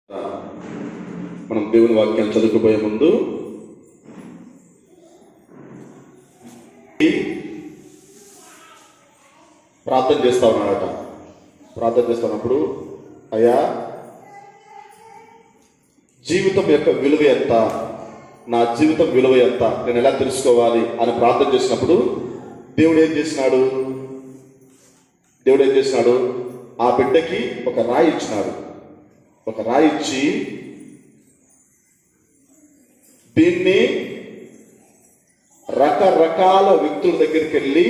మనం దేవుని వాక్యం చదువుకుపోయే ముందు ప్రార్థన చేస్తా ఉన్నాడట ప్రార్థన చేస్తున్నప్పుడు అయ్యా జీవితం యొక్క విలువ ఎంత నా జీవితం విలువ ఎంత నేను ఎలా తెలుసుకోవాలి అని ప్రార్థన చేసినప్పుడు దేవుడు ఏం చేసినాడు దేవుడు ఏం చేసినాడు ఆ బిడ్డకి ఒక రాయి ఇచ్చినాడు ఒక రాయి ఇచ్చి దీన్ని రకరకాల వ్యక్తుల దగ్గరికి వెళ్ళి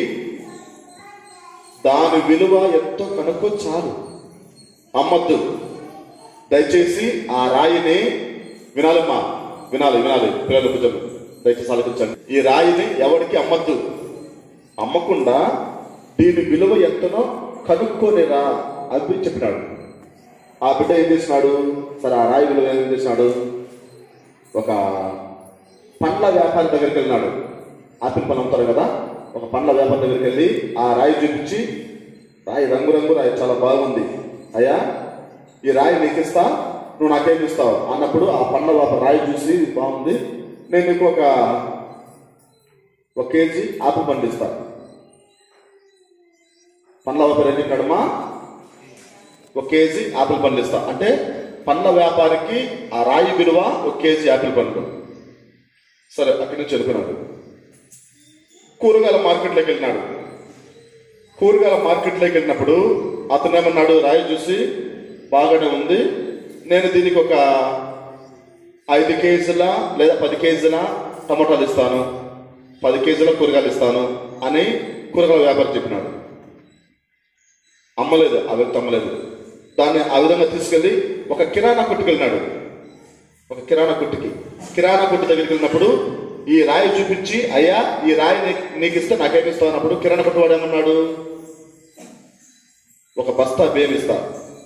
దాని విలువ ఎంతో కనుక్కో చాలు అమ్మద్దు దయచేసి ఆ రాయిని వినాలమ్మా వినాలి వినాలి పిల్లలు భుజం దయచేసి ఆలోచించండి ఈ రాయిని ఎవరికి అమ్మద్దు అమ్మకుండా దీని విలువ ఎంతనో కనుక్కోలేరా అని చెప్పినాడు ఆ బిడ్డ ఏం చేసినాడు సరే ఆ రాయి విలువ ఏం చేసినాడు ఒక పండ్ల వ్యాపారి దగ్గరికి వెళ్ళినాడు ఆపిల్ పళ్ళు అమ్ముతారు కదా ఒక పండ్ల వ్యాపారి దగ్గరికి వెళ్ళి ఆ రాయి చూపించి రాయి రంగు రంగు రాయి చాలా బాగుంది అయ్యా ఈ రాయి నీకు ఇస్తా నువ్వు నాకేం ఇస్తావు అన్నప్పుడు ఆ పండ్ల వ్యాపారి రాయి చూసి బాగుంది నేను నీకు ఒక ఒక కేజీ ఆపిల్ పండు ఇస్తా పండ్ల వ్యాపారి ఏం చెప్పాడమ్మా ఒక కేజీ ఆపిల్ పండ్లు ఇస్తా అంటే పండ్ల వ్యాపారికి ఆ రాయి విలువ ఒక కేజీ ఆపిల్ పండ్లు సరే అక్కడి నుంచి వెళ్ళిపోయినాడు కూరగాయల మార్కెట్లోకి వెళ్ళినాడు కూరగాయల మార్కెట్లోకి వెళ్ళినప్పుడు అతను ఏమన్నాడు రాయి చూసి బాగానే ఉంది నేను దీనికి ఒక ఐదు కేజీల లేదా పది కేజీల టమాటాలు ఇస్తాను పది కేజీల కూరగాయలు ఇస్తాను అని కూరగాయల వ్యాపారి చెప్పినాడు అమ్మలేదు ఆ వ్యక్తి అమ్మలేదు దాన్ని ఆ విధంగా తీసుకెళ్ళి ఒక కిరాణా కొట్టుకు వెళ్ళినాడు ఒక కిరాణా కొట్టుకి కిరాణా కొట్టు దగ్గరికి వెళ్ళినప్పుడు ఈ రాయి చూపించి అయ్యా ఈ రాయి నీకు- నీకు ఇస్తే నాకేమి ఇస్తావు అన్నప్పుడు కిరాణా కొట్టు వాడు ఏమన్నాడు ఒక బస్తా బియ్యం ఇస్తా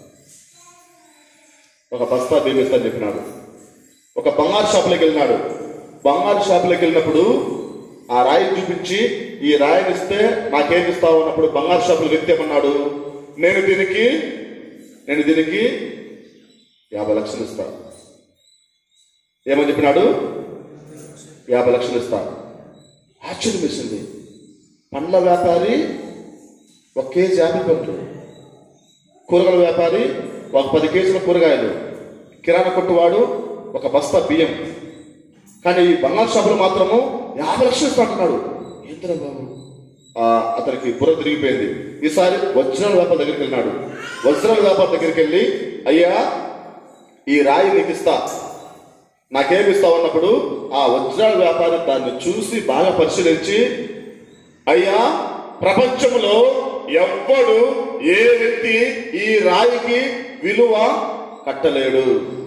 ఒక బస్తా బియ్యం ఇస్తా అని చెప్పినాడు ఒక బంగారు షాపులోకి వెళ్ళినాడు బంగారు షాపులోకి వెళ్ళినప్పుడు ఆ రాయి చూపించి ఈ రాయిని ఇస్తే నాకేమి ఇస్తావు అన్నప్పుడు బంగారు షాపులో వ్యక్తి ఏమన్నాడు నేను దీనికి నేను దీనికి యాభై లక్షలు ఇస్తా ఏమని చెప్పినాడు యాభై లక్షలు ఇస్తా ఆశ్చర్యం వేసింది పండ్ల వ్యాపారి ఒక కేజీ యాభై పండ్లు కూరగాయల వ్యాపారి ఒక పది కేజీల కూరగాయలు కిరాణా కొట్టువాడు ఒక బస్తా బియ్యం కానీ ఈ బంగారు షాపులు మాత్రము యాభై లక్షలు ఇస్తా అంటున్నాడు ఏంటరా బాబు ఆ, అతనికి బుర్ర తిరిగిపోయింది ఈసారి వజ్రాల వ్యాపారి దగ్గరికి వెళ్ళినాడు వజ్రాల వ్యాపారి దగ్గరికి వెళ్ళి అయ్యా ఈ రాయి నీకు ఇస్తా నాకేమి ఇస్తావు అన్నప్పుడు ఆ వజ్రాల వ్యాపారి దాన్ని చూసి బాగా పరిశీలించి అయ్యా ప్రపంచంలో ఎవ్వడు ఏ వ్యక్తి ఈ రాయికి విలువ కట్టలేడు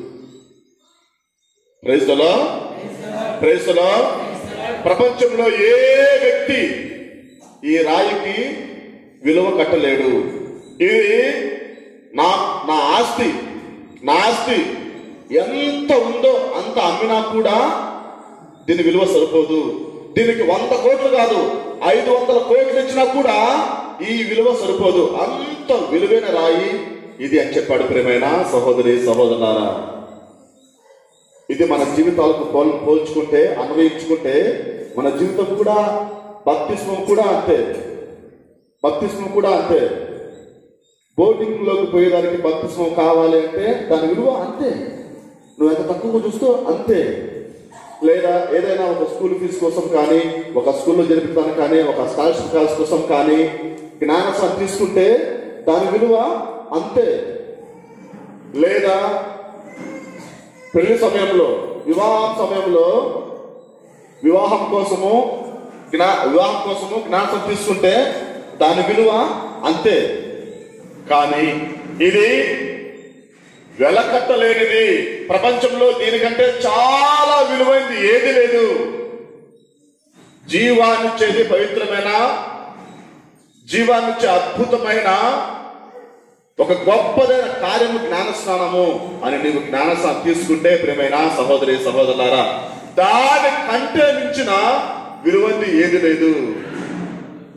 ప్రైజ్లో ప్రైజ్లో ప్రపంచంలో ఏ వ్యక్తి ఈ రాయికి విలువ కట్టలేడు ఇది నా నా ఆస్తి నా ఆస్తి ఎంత ఉందో అంత అమ్మినా కూడా దీని విలువ సరిపోదు దీనికి వంద కోట్లు కాదు ఐదు వందల కోట్లు ఇచ్చినా కూడా ఈ విలువ సరిపోదు అంత విలువైన రాయి ఇది అని చెప్పాడు ప్రేమైన సహోదరి సహోదరులారా ఇది మన జీవితాలకు పోల్ పోల్చుకుంటే అన్వయించుకుంటే మన జీవితం కూడా భక్తిస్మం కూడా అంతే భక్తిస్మం కూడా అంతే బోర్డింగ్ లోకి పోయేదానికి భక్తిస్మం కావాలి అంటే దాని విలువ అంతే నువ్వు ఎంత తక్కువ చూస్తూ అంతే లేదా ఏదైనా ఒక స్కూల్ ఫీజు కోసం కానీ ఒక స్కూల్లో జరిపించడానికి కానీ ఒక స్కాలర్షిప్ క్లాస్ కోసం కానీ జ్ఞానసాన్ని తీసుకుంటే దాని విలువ అంతే లేదా పెళ్లి సమయంలో వివాహం సమయంలో వివాహం కోసము జ్ఞా వివాహం కోసము జ్ఞానం తీసుకుంటే దాని విలువ అంతే కానీ ఇది వెలకట్టలేనిది ప్రపంచంలో దీనికంటే చాలా విలువైంది ఏది లేదు జీవాన్నిచ్చేది పవిత్రమైన జీవాన్నిచ్చే అద్భుతమైన ఒక గొప్పదైన కార్యము జ్ఞానస్నానము అని నీవు జ్ఞానస్నానం తీసుకుంటే ప్రేమైన సహోదరి సహోదరులారా దాని కంటే మించిన విలువైంది ఏది లేదు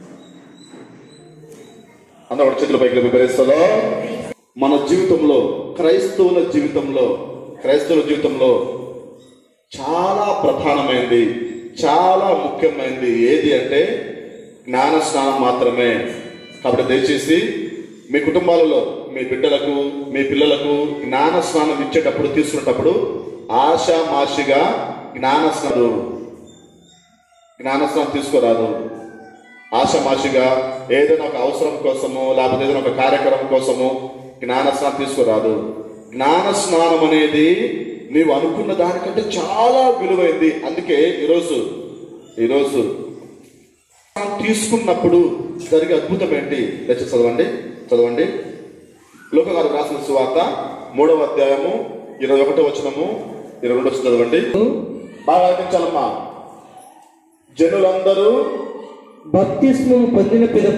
అందరూ చేతుల పైకి విపరీస్తలో మన జీవితంలో క్రైస్తవుల జీవితంలో క్రైస్తవుల జీవితంలో చాలా ప్రధానమైనది చాలా ముఖ్యమైనది ఏది అంటే జ్ఞాన స్నానం మాత్రమే కాబట్టి దయచేసి మీ కుటుంబాలలో మీ బిడ్డలకు మీ పిల్లలకు జ్ఞాన స్నానం ఇచ్చేటప్పుడు తీసుకునేటప్పుడు ఆశామాషిగా జ్ఞాన స్నానం జ్ఞాన స్నానం తీసుకోరాదు ఆశమాషిగా ఏదైనా ఒక అవసరం కోసము లేకపోతే ఏదైనా ఒక కార్యక్రమం కోసము జ్ఞాన స్నానం తీసుకురాదు జ్ఞాన స్నానం అనేది నీవు అనుకున్న దానికంటే చాలా విలువైంది అందుకే ఈరోజు ఈరోజు స్నానం తీసుకున్నప్పుడు జరిగే అద్భుతం ఏంటి దయచేసి చదవండి చదవండి లోకగారు రాసిన సువార్త మూడవ అధ్యాయము ఇరవై ఒకటో వచనము ఇరవై రెండు వచ్చి చదవండి బాగా ఆలోచించాలమ్మా జనులందరూ బప్తిస్మము పొందిన పిదప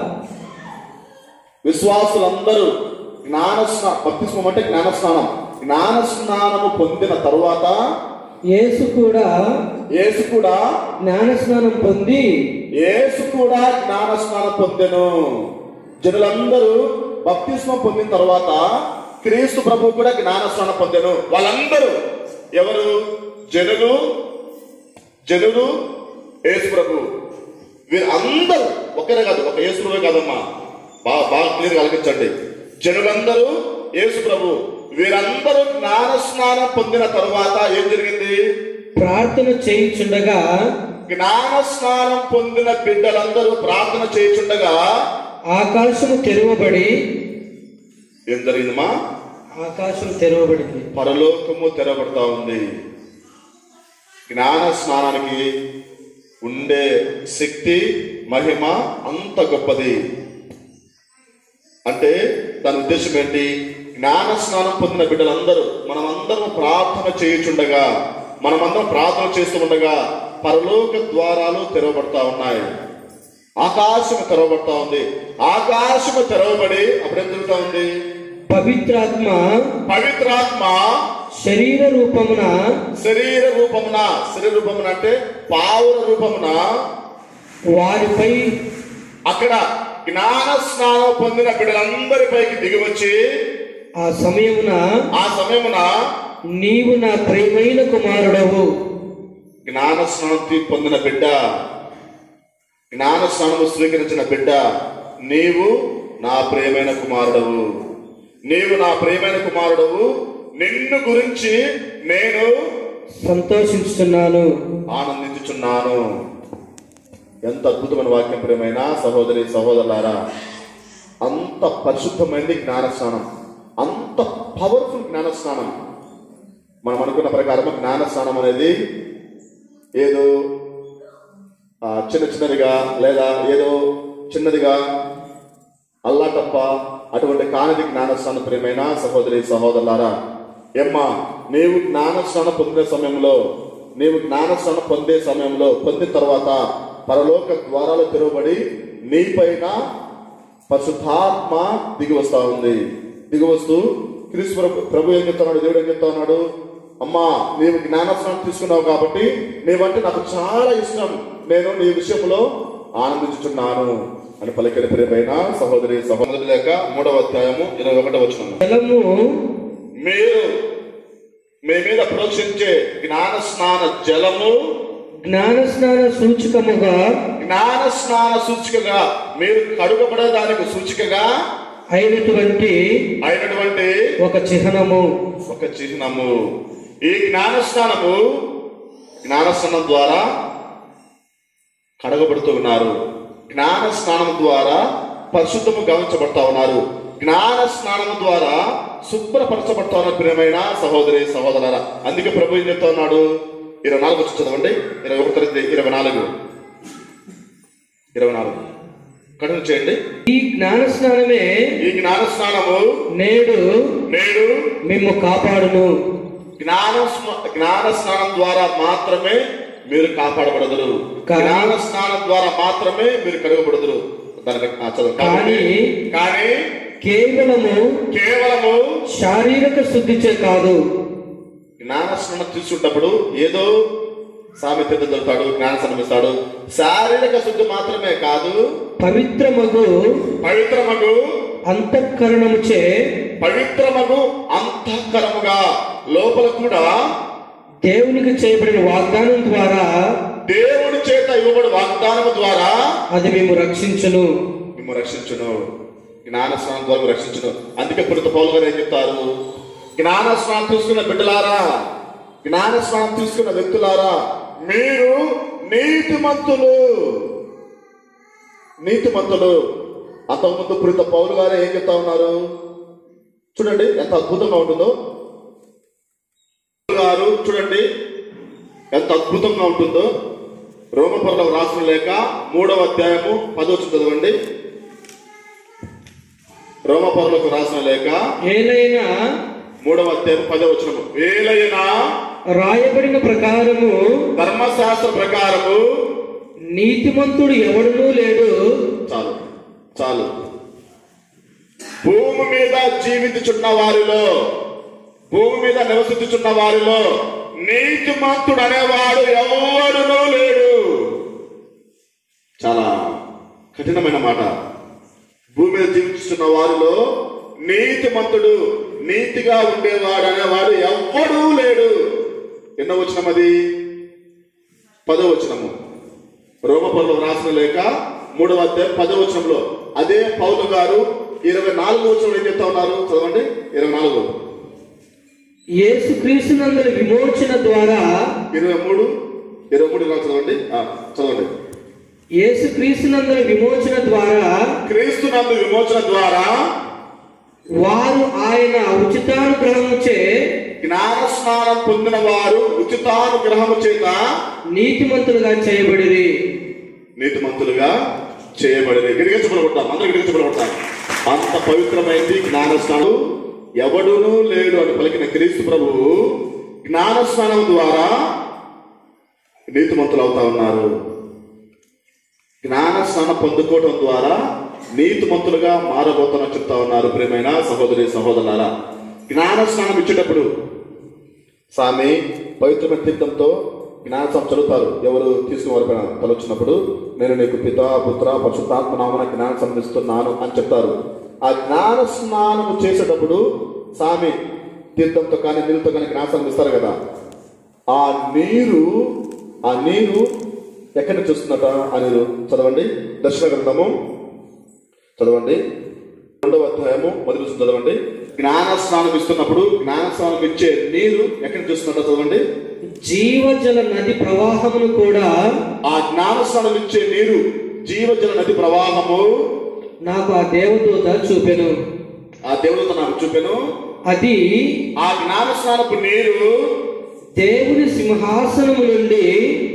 విశ్వాసులందరూ జ్ఞాన స్నా బప్తిస్మం అంటే జ్ఞాన స్నానం జ్ఞాన స్నానము పొందిన తరువాత యేసు కూడా యేసు కూడా జ్ఞాన స్నానం పొంది యేసు కూడా జ్ఞాన స్నానం పొందెను జనులందరూ బప్తిస్మం పొందిన తర్వాత క్రీస్తు ప్రభు కూడా జ్ఞాన స్నానం పొందెను వాళ్ళందరూ ఎవరు జనులు జనులు యేసు ప్రభు వీరందరూ ఒకరే కాదు ఒక యేసు ప్రభు కాదమ్మా బాగా బాగా క్లియర్ కలిగించండి జనులందరూ యేసు ప్రభు వీరందరూ జ్ఞాన స్నానం పొందిన తరువాత ఏం జరిగింది ప్రార్థన చేయుచుండగా జ్ఞాన స్నానం పొందిన బిడ్డలందరూ ప్రార్థన చేయుచుండగా ఆకాశము తెరవబడి ఏం జరిగిందమ్మా ఆకాశం తెరవబడింది పరలోకము తెరబడతా ఉంది జ్ఞాన స్నానానికి ఉండే శక్తి మహిమ అంత గొప్పది అంటే దాని ఉద్దేశం ఏంటి జ్ఞాన స్నానం పొందిన బిడ్డలందరూ మనమందరం ప్రార్థన చేయుచుండగా మనమందరం ప్రార్థన చేస్తూ ఉండగా పరలోక ద్వారాలు తెరవబడతా ఉన్నాయి ఆకాశం తెరవబడతా ఉంది ఆకాశము తెరవబడి అప్పుడేం జరుగుతా ఉంది పవిత్రాత్మ పవిత్రాత్మ శరీర రూపమున శరీర రూపమున శరీర రూపమున అంటే పావుర రూపమున వారిపై అక్కడ జ్ఞాన స్నానం పొందిన బిడ్డలందరిపైకి దిగివచ్చి ఆ సమయమున ఆ సమయమున నీవు నా ప్రియమైన కుమారుడవు జ్ఞాన స్నానం తీ- పొందిన బిడ్డ జ్ఞాన స్నానము స్వీకరించిన బిడ్డ నీవు నా ప్రియమైన కుమారుడవు నీవు నా ప్రియమైన కుమారుడవు నిన్ను గురించి నేను సంతోషిస్తున్నాను ఆనందించుచున్నాను ఎంత అద్భుతమైన వాక్యం ప్రియమైన సహోదరి సహోదరులారా అంత పరిశుద్ధమైనది జ్ఞాన స్నానం అంత పవర్ఫుల్ జ్ఞాన స్నానం మనం అనుకున్న ప్రకారం జ్ఞాన స్నానం అనేది ఏదో ఆ, చిన్న చిన్నదిగా లేదా ఏదో చిన్నదిగా అల్లాటప్ప అటువంటి కానిది జ్ఞానస్నానం ప్రియమైన సహోదరి సహోదరులారా ఎమ్మా నీవు జ్ఞానస్నానం పొందే సమయంలో నీవు జ్ఞానస్నానం పొందే సమయంలో పొందిన తర్వాత పరలోక ద్వారాలు తెరవబడి నీపైన పరిశుద్ధాత్మ దిగి వస్తా ఉంది దిగి వస్తూ క్రీస్తు ప్రభు ప్రభు ఏం చెప్తున్నాడు దేవుడు ఏం చెప్తా ఉన్నాడు అమ్మా నీవు జ్ఞానస్నానం తీసుకున్నావు కాబట్టి నీవంటే నాకు చాలా ఇష్టం నేను నీ విషయంలో ఆనందించుచున్నాను అని పలికిన ప్రియమైన సహోదరి సహోదరు లేక మూడవ అధ్యాయము ఇరవై ఒకటో వచ్చిన జలము మీరు మీ మీద ప్రోక్షించే జ్ఞాన స్నాన జలము జ్ఞాన స్నాన సూచకముగా జ్ఞాన స్నాన సూచికగా మీరు కడుగబడేదానికి సూచికగా అయినటువంటి అయినటువంటి ఒక చిహ్నము ఒక చిహ్నము ఈ జ్ఞాన స్నానము జ్ఞాన స్నానం ద్వారా కడగబడుతూ ఉన్నారు జ్ఞాన స్నానం ద్వారా పరిశుద్ధము గమనించబడతా ఉన్నారు జ్ఞాన స్నానం ద్వారా శుభ్రపరచబడతా ఉన్నారు ప్రియమైన సహోదరి సహోదరుల అందుకే ప్రభు ఏం చెప్తా ఉన్నాడు ఇరవై నాలుగు వచ్చి చదవండి ఇరవై ఒకటి తరగతి ఇరవై నాలుగు ఇరవై నాలుగు కంటిన్యూ చేయండి ఈ జ్ఞాన స్నానమే ఈ జ్ఞాన స్నానము నేడు నేడు మిమ్ము కాపాడును జ్ఞాన స్మ- జ్ఞాన స్నానం ద్వారా మాత్రమే మీరు కాపాడబడదురు కానీ- జ్ఞాన స్నానం ద్వారా మాత్రమే మీరు కడగబడదురు దానికి ఆ చదువు. కాబట్టి కానీ- కానీ కేవలము కేవలము శారీరక శుద్ధిచే కాదు జ్ఞాన స్నానం తీసుకున్నప్పుడు ఏదో సామెత దొరుకుతాడు జ్ఞాన స్నానం ఇస్తాడు శారీరక శుద్ధి మాత్రమే కాదు పవిత్రమగు పవిత్రమగు అంతఃకరణముచే పవిత్రమగు అంతఃకరముగా లోపల కూడా దేవునికి చేయబడిన వాగ్దానం ద్వారా దేవుడి చేత ఇవ్వబడి వాగ్దానము ద్వారా అది మేము రక్షించును మిమ్మల్ని రక్షించును జ్ఞాన స్నానం ద్వారా రక్షించును అందుకే పురిత పౌలు గారు ఏం చెప్తారు జ్ఞాన స్నానం తీసుకున్న బిడ్డలారా జ్ఞాన స్నానం తీసుకున్న వ్యక్తులారా మీరు నీతిమంతులు నీతిమంతులు అంతకుముందు పురిత పౌలు గారు ఏం చెప్తా ఉన్నారు చూడండి ఎంత అద్భుతంగా ఉంటుందో పౌలు గారు చూడండి ఎంత అద్భుతంగా ఉంటుందో రోమపర్లకు రాసిన లేక మూడవ అధ్యాయము పదవచ్చు చదవండి రోమపర్లకు రాసిన లేక ఏలైనా మూడవ అధ్యాయం పదవచనము వేలైన రాయబడిన ప్రకారము ధర్మశాస్త్ర ప్రకారము నీతిమంతుడు ఎవడునూ లేడు చాలు చాలు భూమి మీద జీవించుచున్న వారిలో భూమి మీద నివసించుచున్న వారిలో నీతిమంతుడు అనేవాడు ఎవడునూ లేడు చాలా కఠినమైన మాట భూమి మీద జీవిస్తున్న వారిలో నీతిమంతుడు నీతిగా ఉండేవాడు అనేవాడు ఎవ్వడూ లేడు ఎన్నో వచనం అది పదో వచనము రోమపరులు రాసిన లేక మూడవ అధ్యాయం పదో వచనంలో అదే పౌలు గారు ఇరవై నాలుగు వచనంలో ఏం చెప్తా ఉన్నారు చదవండి ఇరవై నాలుగు యేసుక్రీస్తునందుల విమోచన ద్వారా ఇరవై మూడు ఇరవై మూడు ఇరవై చదవండి ఆ, చదవండి యేసుక్రీస్తునందుల విమోచన ద్వారా క్రీస్తు నందు విమోచన ద్వారా వారు ఆయన ఉచితానుగ్రహముచే జ్ఞాన స్నానం పొందిన వారు ఉచితానుగ్రహము చేత నీతిమంతులుగా చేయబడిరి నీతిమంతులుగా చేయబడింది గిరిగించబడగొట్టాం అందరూ గిరిగించబడగొట్టాం అంత పవిత్రమైంది జ్ఞాన స్నానం ఎవడునూ లేడు అని పలికిన క్రీస్తు ప్రభువు జ్ఞాన స్నానం ద్వారా నీతిమంతులు అవుతా ఉన్నారు జ్ఞాన స్నానం పొందుకోవడం ద్వారా నీతిమంతులుగా మారబోతామని చెప్తా ఉన్నారు ప్రేమైన సహోదరి సహోదరులారా జ్ఞాన స్నానం ఇచ్చేటప్పుడు స్వామి పవిత్రమైన తీర్థంతో జ్ఞానసం చదువుతారు ఎవరు తీసుకుని వారి పైన తలొచ్చినప్పుడు నేను నీకు పిత పుత్ర పరిశుద్ధాత్మ నామన జ్ఞానం ఇస్తున్నాను అని చెప్తారు ఆ జ్ఞాన స్నానం చేసేటప్పుడు స్వామి తీర్థంతో కానీ నీళ్ళతో కానీ జ్ఞానం ఇస్తారు కదా ఆ నీరు ఆ నీరు ఎక్కడి నుంచి వస్తుందట ఆ నీరు చదవండి దర్శన గ్రంథము చదవండి రెండవ అధ్యాయము మొదటి నుంచి చదవండి జ్ఞాన స్నానం ఇస్తున్నప్పుడు జ్ఞాన స్నానం ఇచ్చే నీరు ఎక్కడి నుంచి వస్తుందట చదవండి జీవజల నది ప్రవాహమును కూడా ఆ జ్ఞాన స్నానం ఇచ్చే నీరు జీవజల నది ప్రవాహము నాకు ఆ దేవదూత చూపెను ఆ దేవుడితో నాకు చూపెను అది ఆ జ్ఞాన స్నానపు నీరు దేవుని సింహాసనము నుండి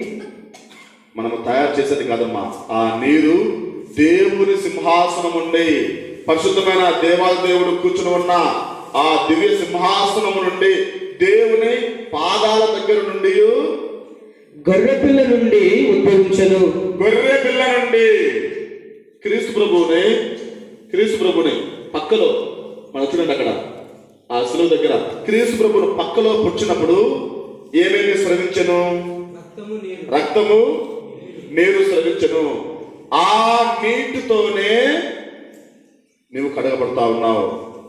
మనము తయారు చేసేది కాదమ్మా ఆ నీరు దేవుని సింహాసనం ఉండి పరిశుద్ధమైన దేవాల దేవుడు కూర్చుని ఉన్న ఆ దివ్య సింహాసనము నుండి దేవుని పాదాల దగ్గర నుండి గొర్రెపిల్ల నుండి ఉద్భవించను గొర్రె పిల్ల నుండి క్రీస్తు ప్రభువుని క్రీస్తు ప్రభుని పక్కలో మనం చూడండి అక్కడ ఆ సులువు దగ్గర క్రీస్తు ప్రభుని పక్కలో పుచ్చినప్పుడు ఏమేమి స్రవించను రక్తము నీరు స్రవించను ఆ నీటితోనే నీవు కడగబడతా ఉన్నావు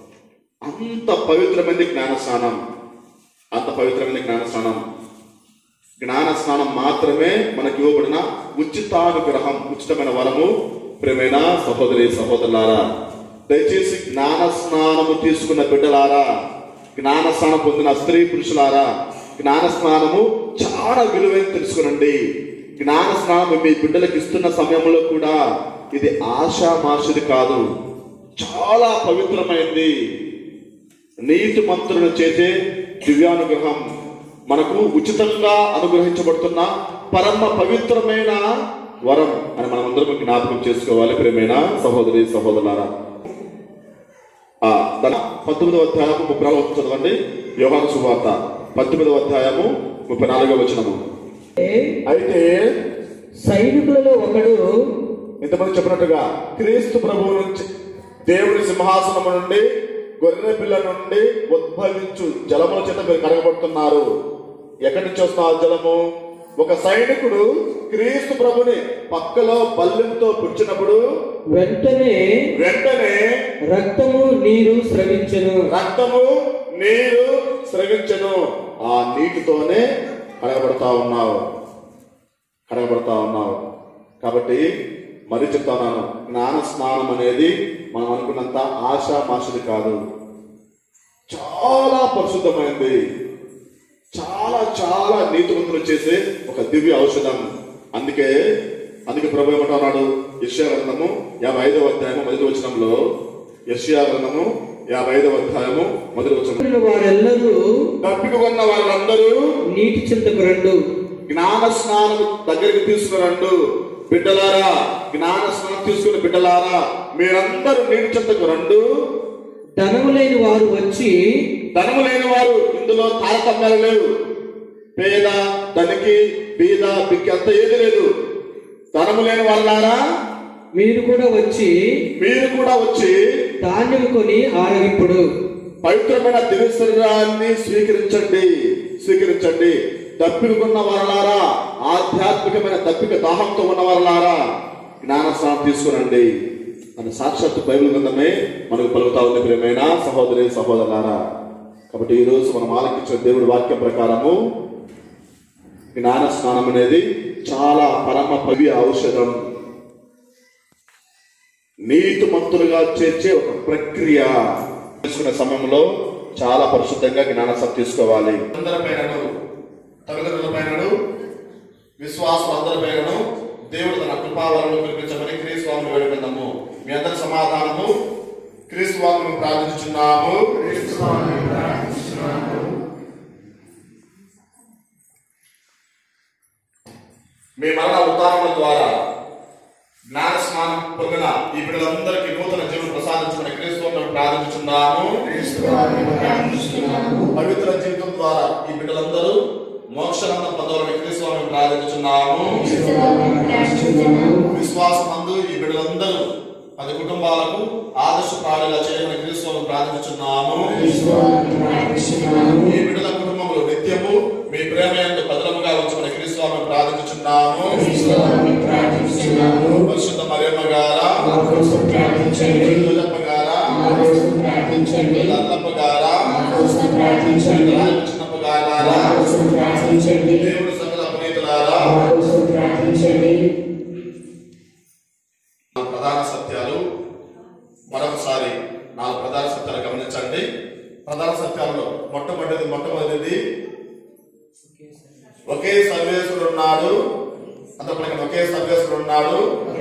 అంత పవిత్రమైనది జ్ఞాన స్నానం అంత పవిత్రమైన జ్ఞాన స్నానం జ్ఞాన స్నానం మాత్రమే మనకి ఇవ్వబడిన ఉచితానుగ్రహం ఉచితమైన వరము ప్రేమైన సహోదరి సహోదరులారా దయచేసి జ్ఞాన స్నానము తీసుకున్న బిడ్డలారా జ్ఞాన స్నానం పొందిన స్త్రీ పురుషులారా జ్ఞాన స్నానము చాలా విలువైన తెలుసుకునండి జ్ఞాన స్నానం మీ బిడ్డలకు ఇస్తున్న సమయంలో కూడా ఇది ఆశామాషిది కాదు చాలా పవిత్రమైంది నీతి మంత్రులను చేసే దివ్యానుగ్రహం మనకు ఉచితంగా అనుగ్రహించబడుతున్న పరమ పవిత్రమైన వరం అని మనం అందరం జ్ఞాపకం చేసుకోవాలి ప్రేమైన సహోదరి సహోదరులారా ఆ దాని పంతొమ్మిదవ అధ్యాయము ముప్పై నాలుగు చదవండి యోగాను శుభార్త పంతొమ్మిదవ అధ్యాయము ముప్పై నాలుగవ వచనము అయితే సైనికులలో ఒకడు ఇంతమంది చెప్పినట్టుగా క్రీస్తు ప్రభువు నుంచి దేవుని సింహాసనము నుండి గొర్రె పిల్ల నుండి ఉద్భవించు జలముల చేత మీరు కడగబడుతున్నారు ఎక్కడి నుంచి వస్తున్న ఆ జలము ఒక సైనికుడు క్రీస్తు ప్రభుని పక్కలో బల్లెంతో పుచ్చినప్పుడు వెంటనే వెంటనే రక్తము నీరు స్రవించెను రక్తము నీరు స్రవించను ఆ నీటితోనే కడగబడతా ఉన్నావు కడగబడతా ఉన్నావు కాబట్టి మరి చెప్తున్నాను జ్ఞాన స్నానం అనేది మనం అనుకున్నంత ఆశామాషది కాదు చాలా పరిశుద్ధమైనది చాలా చాలా నీతివంతులు చేసే ఒక దివ్య ఔషధం అందుకే అందుకే ప్రభు ఏమంటున్నాడు యశ్యా గ్రంథము యాభై ఐదవ అధ్యాయము మొదటి వచనంలో యశ్యా గ్రంథము యాభై ఐదవ అధ్యాయము మొదటి వచనం వారెల్లరూ తప్పిక ఉన్న వాళ్ళందరూ నీటి చింతకు రెండు జ్ఞాన స్నానం దగ్గరికి తీసుకురండు బిడ్డలారా జ్ఞాన స్నానం తీసుకుని బిడ్డలారా మీరందరూ నీటి చెంతకు రండు ధనము లేని వారు వచ్చి ధనము లేని వారు ఇందులో తారతమ్యాలు లేవు పేద ధనికి బీద బిక్కి అంత ఏది లేదు ధనము లేని వాళ్ళారా మీరు కూడా వచ్చి మీరు కూడా వచ్చి ధాన్యం కొని ఆరగింపుడు పవిత్రమైన దినశరీరాన్ని స్వీకరించండి స్వీకరించండి దప్పికున్న వారలారా ఆధ్యాత్మికమైన దప్పిక దాహంతో ఉన్న వారలారా జ్ఞాన స్నానం తీసుకురండి అని సాక్షాత్ బైబిల్ గ్రంథమే మనకు పలుకుతా ఉంది ప్రియమైన సహోదరి సహోదరులారా కాబట్టి ఈ రోజు మనం ఆలకించిన దేవుడి వాక్యం ప్రకారము జ్ఞాన స్నానం అనేది చాలా పరమ పవి ఔషధం నీతిమంతులుగా చేర్చే ఒక ప్రక్రియ తీసుకునే సమయంలో చాలా పరిశుద్ధంగా జ్ఞానసం తీసుకోవాలి అందరిపైనను తల్లిదండ్రులపైనను విశ్వాసం అందరిపైనను దేవుడు తన కృపావరణ కురిపించమని క్రీస్తు స్వామిని వేడుకుందాము మీ అందరి సమాధానము క్రీస్తు స్వామిని ప్రార్థించున్నాము మీ మరణ ఉదాహరణ ద్వారా జ్ఞాన స్నానం పొందిన ఈ బిడ్డలందరికీ నూతన జీవనం ప్రసాదించుకుని క్రీస్తువును ప్రార్థించున్నాము పవిత్ర జీవితం ద్వారా ఈ బిడ్డలందరూ మోక్షానందం పొందవాలని క్రీస్తువును ప్రార్థించున్నాము విశ్వాసమందు ఈ బిడ్డలందరూ పది కుటుంబాలకు ఆదర్శ ప్రాణులుగా చేయమని క్రీస్తువును ప్రార్థించున్నాము ఈ బిడ్డల కుటుంబంలో నిత్యము మీ ప్రేమ ఎందు భద్రముగా ఉంచమని క్రీస్తువును ప్రార్థించున్నాము పరిశుద్ధ మరియమ్మ గారా దుర్గమ్మ గారా లల్లమ్మ గారా రామకృష్ణమ్మ గారా దేవుడి సకల పునీతులారా ప్రధాన సత్యాలు మరొకసారి నాలుగు ప్రధాన సత్యాలు గమనించండి ప్రధాన సత్యాలలో మొట్టమొదటిది మొట్టమొదటిది ఒకే సర్వేశ్వరుడు ఉన్నాడు అంతపలికి ఒకే సర్వేశ్వరుడు ఉన్నాడు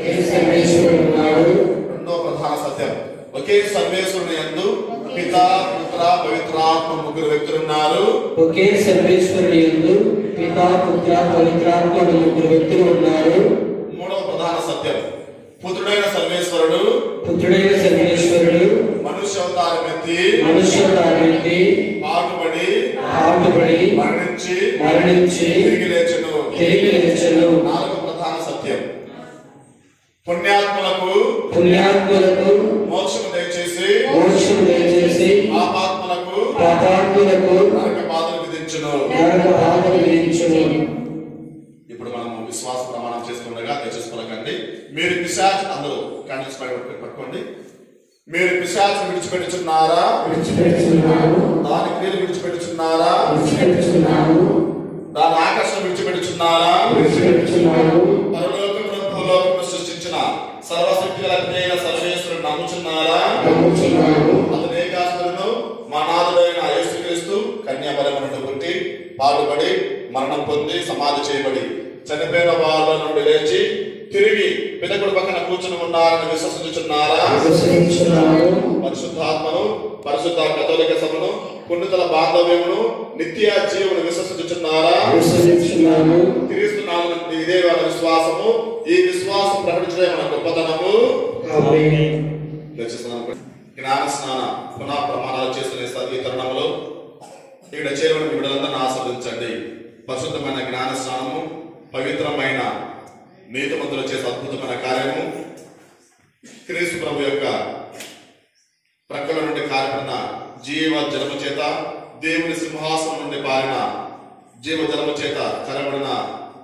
రెండో ప్రధాన సత్యం ఒకే సర్వేశ్వరుని యందు పిత పుత్ర పవిత్రాత్మ ముగ్గురు వ్యక్తులు ఉన్నారు ఒకే సర్వేశ్వరుని యందు పితా పుత్ర పవిత్రాత్మడు ముగ్గురు వ్యక్తులు ఉన్నారు మూడవ ప్రధాన సత్యం పుత్రుడైన సర్వేశ్వరుడు పుత్రుడైన సర్వేశ్వరుడు మనుష్యవతారం ఎత్తి మనుష్యుడి పాటుపడి ఆటుబడి మరణించి మరణించి తిరిగి లేచును తిరిగి లేచను నాలుగు ప్రధాన సత్యం పుణ్యాత్మలకు పుణ్యాత్ములకు మోక్షము దయచేసి మోక్షం దయచేసి పాపాత్మలకు పాపాత్ములకు నరక బాధలు విధించును నరక బాధలు విధించును ఇప్పుడు మనం విశ్వాస ప్రమాణం చేస్తుండగా దయచేసి పలకండి మీరు పిశాచ్ అందరూ కండిస్ పట్టుకోండి మీరు పిశాచ్ విడిచిపెట్టుచున్నారా విడిచిపెడుతున్నాను దాని క్రియలు విడిచిపెట్టుచున్నారా విడిచిపెడుతున్నాను దాని ఆకర్షణ విడిచిపెట్టుచున్నారా విడిచిపెడుతున్నాను పరలోకమును భూలోకమును సృష్టించిన సర్వశక్తి గల ప్రియ సర్వేశ్వరుడు నమ్ముచున్నారా నమ్ముచున్నాను అతను ఏకాసురుడు మా నాథుడైన యేసుక్రీస్తు కన్యాబలము నుండి పుట్టి పాడుపడి మరణం పొంది సమాధి చేయబడి చనిపోయిన వాళ్ళ నుండి లేచి తిరిగి పితకుడు పక్కన కూర్చుని ఉన్నారని విశ్వసించుచున్నారా విశ్వసించున్నాను పరిశుద్ధాత్మను పరిశుద్ధ కథోలిక సభను పుణ్యతల బాంధవ్యమును నిత్య జీవును విశ్వసించుచున్నారా విశ్వసించున్నాను క్రీస్తునామం ఇదే వాళ్ళ విశ్వాసము ఈ విశ్వాసం ప్రకటించడే మన గొప్పతనము ఆమేన్ దయచేస్తున్నాను. జ్ఞాన స్నాన పునః ప్రమాణాలు చేస్తున్న ఈ ఈ తరుణంలో ఇక్కడ చేరువని బిడ్డలందరినీ ఆస్వాదించండి పరిశుద్ధమైన జ్ఞాన స్నానము పవిత్రమైన నీతిమంతులు చేసే అద్భుతమైన కార్యము క్రీస్తు ప్రభు యొక్క ప్రక్కల నుండి కారిపడిన జీవ జలము చేత దేవుని సింహాసనం నుండి పారిన జీవ జలము చేత కరబడిన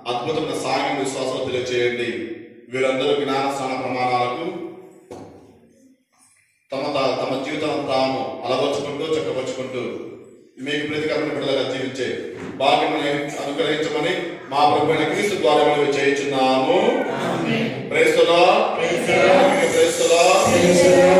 అద్భుతమైన సాయం విశ్వాసం తెలియచేయండి వీరందరూ జ్ఞాన స్థాన ప్రమాణాలకు తమ తా- తమ జీవితం తాము అలవర్చుకుంటూ చక్కపరుచుకుంటూ మీకు ప్రతికరణ బిడ్డలుగా జీవించే భాగ్యం అనుగ్రహించమని మా ప్రభుత్వ క్రీస్తు ద్వారా మనం చేయించున్నాము ప్రేస్తులా ప్రేస్తులా